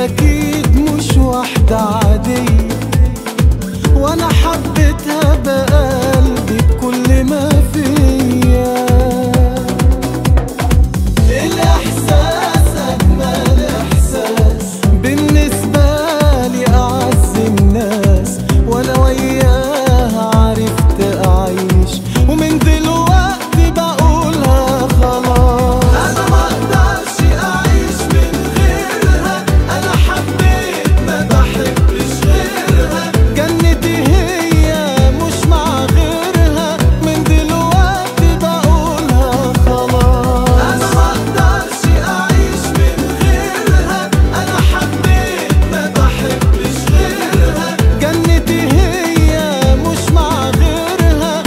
أكيد مش واحدة عادية وأنا حبيتها بقلبي بكل ما فيا الإحساس أجمل إحساس بالنسبة لي أعز الناس وأنا وياها عرفت أعيش ومن دلوقتي بقولها خلاص أنا ما أقدرش أعيش من غيرها أنا حبيت ما بحبش غيرها جنتي هي مش مع غيرها من دلوقتي بقولها خلاص أنا ما أقدرش أعيش من غيرها أنا حبيت ما بحبش غيرها جنتي هي مش مع غيرها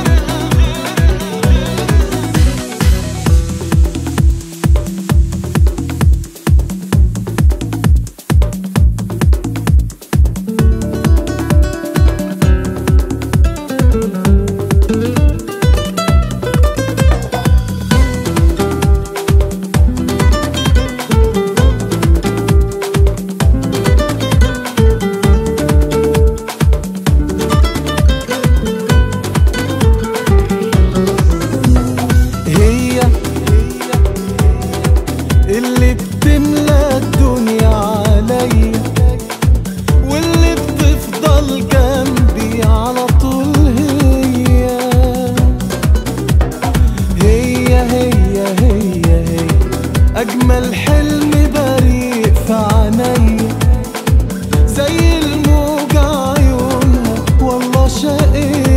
هي اللي بتملى الدنيا عليا واللي بتفضل جنبي على طول هي هي هي هي هي أجمل حلم بريء في عينيا زي الموج عيونها والله شقية